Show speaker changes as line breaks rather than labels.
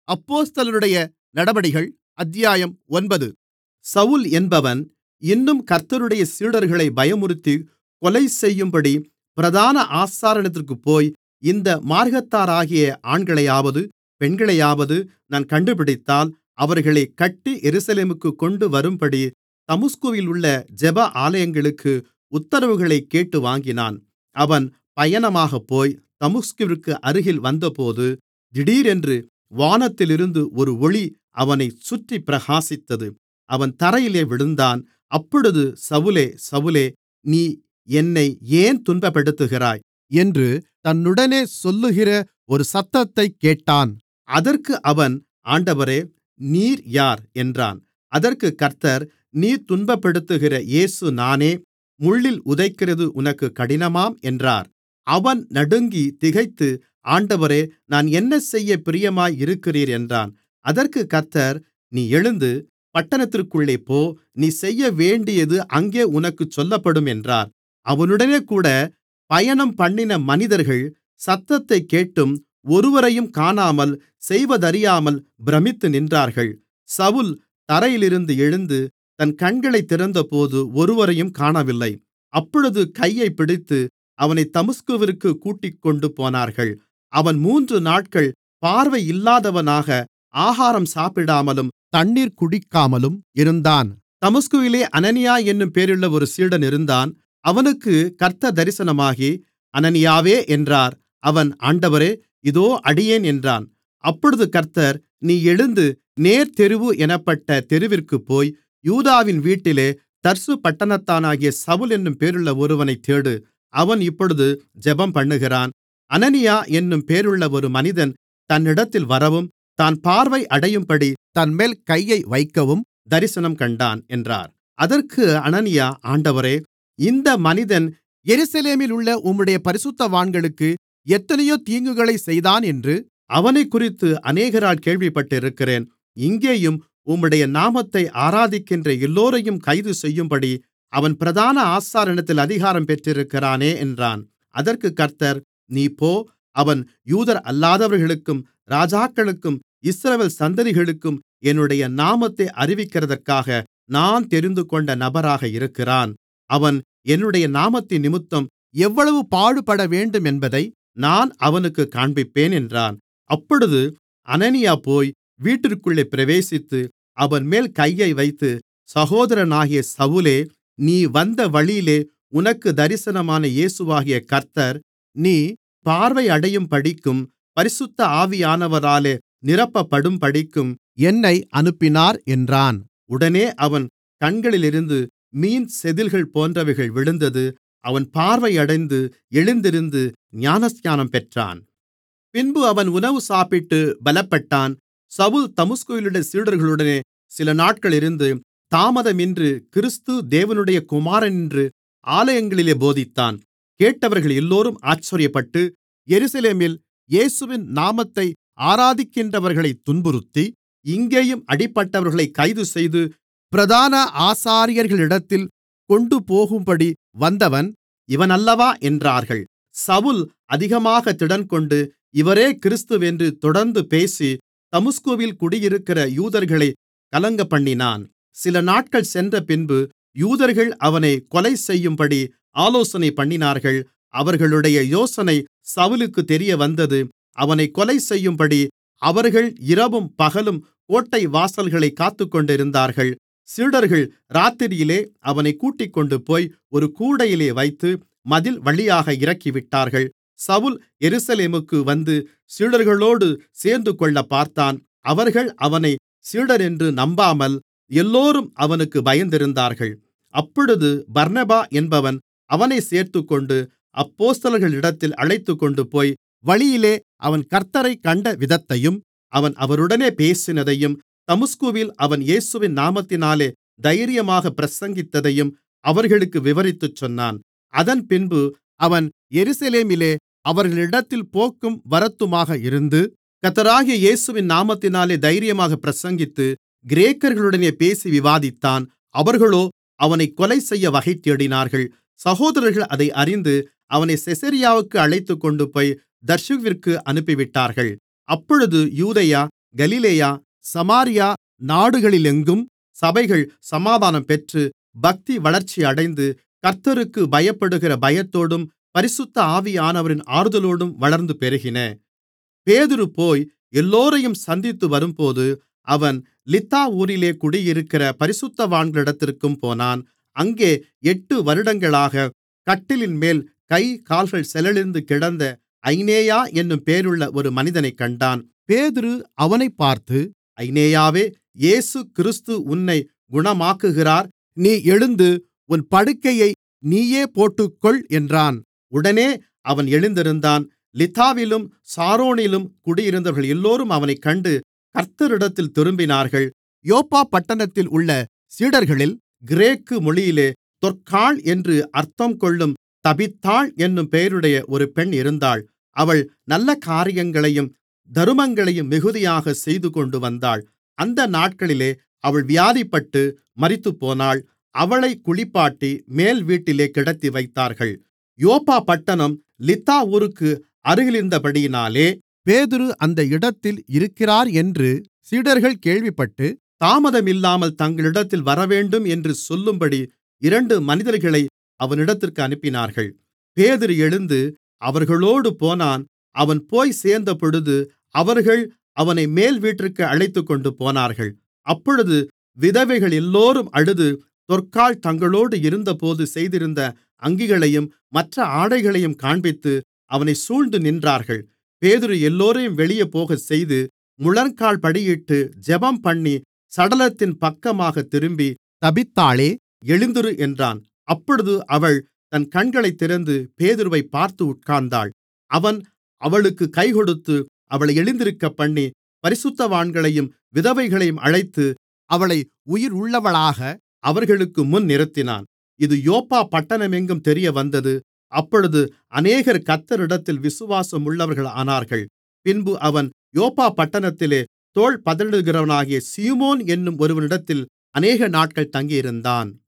அப்போஸ்தலர்களுடைய நடபடிகள் அத்தியாயம் ஒன்பது சவுல் என்பவன் இன்னும் கர்த்தருடைய சீடர்களைப் பயமுறுத்திக் கொலைசெய்யும்படி பிரதான ஆசாரியனிடத்திற்குப்போய் இந்த மார்க்கத்தாராகிய ஆண்களையாவது பெண்களையாவது நான் கண்டுபிடித்தால் அவர்களைக் கட்டி எருசலேமுக்குக் கொண்டுவரும்படி தமஸ்குவிலுள்ள ஜெப ஆலயங்களுக்கு உத்தரவுகளைக் கேட்டு வாங்கினான் அவன் பயணமாகப்போய் தமஸ்குவிற்கு அருகில் வந்தபோது திடீரென்று வானத்திலிருந்து ஒரு ஒளி அவனைச் சுற்றிப் பிரகாசித்தது அவன் தரையிலே விழுந்தான் அப்பொழுது சவுலே சவுலே நீ என்னை ஏன் துன்பப்படுத்துகிறாய் என்று தன்னுடனே சொல்லுகிற ஒரு சத்தத்தைக் கேட்டான் அதற்கு அவன் ஆண்டவரே நீர் யார் என்றான் அதற்குக் கர்த்தர் நீர் துன்பப்படுத்துகிற இயேசு நானே முள்ளில் உதைக்கிறது உனக்குக் கடினமாம் என்றார் அவன் நடுங்கித் திகைத்து ஆண்டவரே நான் என்னசெய்ய பிரியமாயிருக்கிறீர் என்றான் அதற்குக் கர்த்தர் நீ எழுந்து பட்டணத்திற்குள்ளே போ நீ செய்யவேண்டியது அங்கே உனக்குச் சொல்லப்படும் என்றார் அவனுடனேகூட பயணம்பண்ணின மனிதர்கள் சத்தத்தைக் கேட்டும் ஒருவரையும் காணாமல் செய்வதறியாமல் பிரமித்து நின்றார்கள் சவுல் தரையிலிருந்து எழுந்து தன் கண்களைத் திறந்தபோது ஒருவரையும் காணவில்லை அப்பொழுது கையைப் பிடித்து அவனைத் தமஸ்குவிற்குக் கூட்டிக்கொண்டு போனார்கள் அவன் மூன்று நாட்கள் பார்வையில்லாதவனாக ஆகாரம் சாப்பிடாமலும் தண்ணீர் குடிக்காமலும் இருந்தான் தமஸ்குவிலே அனனியா என்னும் பேருள்ள ஒரு சீடன் இருந்தான் அவனுக்குக் கர்த்தர் தரிசனமாகி அனனியாவே என்றார் அவன் ஆண்டவரே இதோ அடியேன் என்றான் அப்பொழுது கர்த்தர் நீ எழுந்து நேர்த்தெருவு என்னப்பட்ட தெருவிற்குப் போய் யூதாவின் வீட்டிலே தர்சு பட்டணத்தானாகிய சவுல் என்னும் பேருள்ள ஒருவனைத் தேடு அவன் இப்பொழுது ஜெபம்பண்ணுகிறான் அனனியா என்னும் பேருள்ள ஒரு மனிதன் தன்னிடத்தில் வரவும் தான் பார்வை அடையும்படி தன்மேல் கையை வைக்கவும் தரிசனம் கண்டான் என்றார் அதற்கு அனனியா ஆண்டவரே இந்த மனிதன் எருசலேமிலுள்ள உம்முடைய பரிசுத்தவான்களுக்கு எத்தனையோ தீங்குகளைச் செய்தான் என்று அவனைக்குறித்து அநேகரால் கேள்விப்பட்டிருக்கிறேன் இங்கேயும் உம்முடைய நாமத்தை ஆராதிக்கின்ற எல்லோரையும் கைதுசெய்யும்படி அவன் பிரதான ஆசாரியனிடத்தில் அதிகாரம் பெற்றிருக்கிறானே என்றான் அதற்குக் கர்த்தர் நீ போ அவன் யூதரல்லாதவர்களுக்கும் ராஜாக்களுக்கும் இஸ்ரவேல் சந்ததிகளுக்கும் என்னுடைய நாமத்தை அறிவிக்கிறதற்காக நான் தெரிந்துகொண்ட நபராக இருக்கிறான் அவன் என்னுடைய நாமத்தினிமித்தம் எவ்வளவு பாடுபடவேண்டும் என்பதை நான் அவனுக்குக் காண்பிப்பேன் என்றான் அப்பொழுது அனனியா போய் வீட்டிற்குள்ளே பிரவேசித்து அவன்மேல் கையை வைத்து சகோதரனாகிய சவுலே நீ வந்த வழியிலே உனக்கு தரிசனமான இயேசுவாகிய கர்த்தர் நீ பார்வையடையும்படிக்கும் பரிசுத்த ஆவியானவராலே நிரப்பப்படும்படிக்கும் என்னை அனுப்பினார் என்றான் உடனே அவன் கண்களிலிருந்து மீன் செதில்கள் போன்றவைகள் விழுந்தது அவன் பார்வையடைந்து எழுந்திருந்து ஞானஸ்நானம் பெற்றான் பின்பு அவன் உணவு சாப்பிட்டு பலப்பட்டான் சவுல் தமஸ்குவிலுள்ள சீடர்களுடனே சில நாட்கள் இருந்து தாமதமின்றி கிறிஸ்து தேவனுடைய குமாரன் என்று ஆலயங்களிலே போதித்தான் கேட்டவர்கள் எல்லோரும் ஆச்சரியப்பட்டு எருசலேமில் இயேசுவின் நாமத்தை ஆராதிக்கின்றவர்களைத் துன்புறுத்தி இங்கேயும் அடிப்பட்டவர்களைக் கைதுசெய்து பிரதான ஆசாரியர்களிடத்தில் கொண்டுபோகும்படி வந்தவன் இவனல்லவா என்றார்கள் சவுல் அதிகமாக திடன்கொண்டு இவரே கிறிஸ்துவென்று தொடர்ந்து பேசி தமஸ்குவில் குடியிருக்கிற யூதர்களைக் கலங்கப்பண்ணினான் சில நாட்கள் சென்றபின்பு யூதர்கள் அவனைக் கொலைசெய்யும்படி ஆலோசனை பண்ணினார்கள் அவர்களுடைய யோசனை சவுலுக்குத் தெரியவந்தது அவனைக் கொலைசெய்யும்படி அவர்கள் இரவும் பகலும் கோட்டை வாசல்களைக் காத்துக்கொண்டிருந்தார்கள் சீடர்கள் இராத்திரியிலே அவனைக் கூட்டிக்கொண்டுபோய் ஒரு கூடையிலே வைத்து மதில் வழியாக இறக்கிவிட்டார்கள் சவுல் எருசலேமுக்கு வந்து சீடர்களோடு சேர்ந்துகொள்ளப் பார்த்தான் அவர்கள் அவனை சீடனென்று நம்பாமல் எல்லோரும் அவனுக்கு பயந்திருந்தார்கள் அப்பொழுது பர்னபா என்பவன் அவனைச் சேர்த்துக்கொண்டு அப்போஸ்தலர்களிடத்தில் அழைத்துக்கொண்டுபோய் வழியிலே அவன் கர்த்த்தரைக் கண்ட விதத்தையும் அவன் அவருடனே பேசினதையும் தமஸ்குவில் அவன் இயேசுவின் நாமத்தினாலே தைரியமாகப் பிரசங்கித்ததையும் அவர்களுக்கு விவரித்துச் சொன்னான் அதன்பின்பு அவன் எருசலேமிலே அவர்களிடத்தில் போக்கும் வரத்துமாக இருந்து கர்த்தராகிய இயேசுவின் நாமத்தினாலே தைரியமாகப் பிரசங்கித்து கிரேக்கர்களுடனே பேசி விவாதித்தான் அவர்களோ அவனைக் கொலைசெய்ய வகைதேடினார்கள் சகோதரர்கள் அதை அறிந்து அவனை செசரியாவுக்கு அழைத்துக்கொண்டுபோய் தர்சுவிற்கு அனுப்பிவிட்டார்கள் அப்பொழுது யூதேயா கலிலேயா சமாரியா நாடுகளிலெங்கும் சபைகள் சமாதானம் பெற்று பக்தி வளர்ச்சியடைந்து கர்த்தருக்குப் பயப்படுகிற பயத்தோடும் பரிசுத்த ஆவியானவரின் ஆறுதலோடும் வளர்ந்து பெருகின பேதுரு போய் எல்லோரையும் சந்தித்து வரும்போது அவன் லித்தா ஊரிலே குடியிருக்கிற பரிசுத்தவான்களிடத்திற்கும் போனான் அங்கே எட்டு வருடங்களாக கட்டிலின்மேல் கை கால்கள் செயலிழந்து கிடந்த ஐனேயா என்னும் பேருள்ள ஒரு மனிதனைக் கண்டான் பேதுரு அவனைப் பார்த்து ஐனேயாவே இயேசுகிறிஸ்து உன்னைக் குணமாக்குகிறார் நீ எழுந்து உன் படுக்கையை நீயே போட்டுக்கொள் என்றான் உடனே அவன் எழுந்திருந்தான் லித்தாவிலும் சாரோனிலும் குடியிருந்தவர்கள் எல்லோரும் அவனைக் கண்டு கர்த்தரிடத்தில் திரும்பினார்கள் யோப்பா பட்டணத்தில் உள்ள சீடர்களில் கிரேக்கு மொழியிலே தொற்காள் என்று அர்த்தம் கொள்ளும் தபீத்தாள் என்னும் பெயருடைய ஒரு பெண் இருந்தாள் அவள் நல்ல காரியங்களையும் தருமங்களையும் மிகுதியாகச் செய்துகொண்டு வந்தாள் அந்த நாட்களிலே அவள் வியாதிப்பட்டு மரித்துப்போனாள் அவளைக் குளிப்பாட்டி மேல் வீட்டிலே கிடத்தி வைத்தார்கள் யோப்பா பட்டணம் லித்தா ஊருக்கு அருகிலிருந்தபடியினாலே பேதுரு அந்த இடத்தில் இருக்கிறார் என்று சீடர்கள் கேள்விப்பட்டு தாமதமில்லாமல் தங்களிடத்தில் வரவேண்டும் என்று சொல்லும்படி இரண்டு மனிதர்களை அவனிடத்திற்கு அனுப்பினார்கள் பேதுரு எழுந்து அவர்களோடு போனான் அவன் போய் சேர்ந்தபொழுது அவர்கள் அவனை மேல் வீட்டிற்கு அழைத்துக்கொண்டு போனார்கள் அப்பொழுது விதவைகள் எல்லோரும் அழுது தொற்காள் தங்களோடு இருந்தபோது செய்திருந்த அங்கிகளையும் மற்ற ஆடைகளையும் காண்பித்து அவனை சூழ்ந்து நின்றார்கள் பேதுரு எல்லோரையும் வெளியே போகச்செய்து முழங்கால்படியிட்டு ஜெபம்பண்ணி சடலத்தின் பக்கமாகத் திரும்பி தபீத்தாளே எழுந்திரு என்றான் அப்பொழுது அவள் தன் கண்களைத் திறந்து பேதுருவைப் பார்த்து உட்கார்ந்தாள் அவன் அவளுக்குக் கைகொடுத்து அவளை எழுந்திருக்கப்பண்ணி பரிசுத்தவான்களையும் விதவைகளையும் அழைத்து அவளை உயிருள்ளவளாக அவர்களுக்குமுன் நிறுத்தினான் இது யோப்பா பட்டணமெங்கும் தெரியவந்தது அப்பொழுது அநேகர் கர்த்தரிடத்தில் விசுவாசமுள்ளவர்கள் ஆனார்கள் பின்பு அவன் யோப்பா பட்டணத்திலே தோல் பதனிடுகிறவனாகிய சீமோன் என்னும் ஒருவனிடத்தில் அநேக நாட்கள் தங்கியிருந்தான்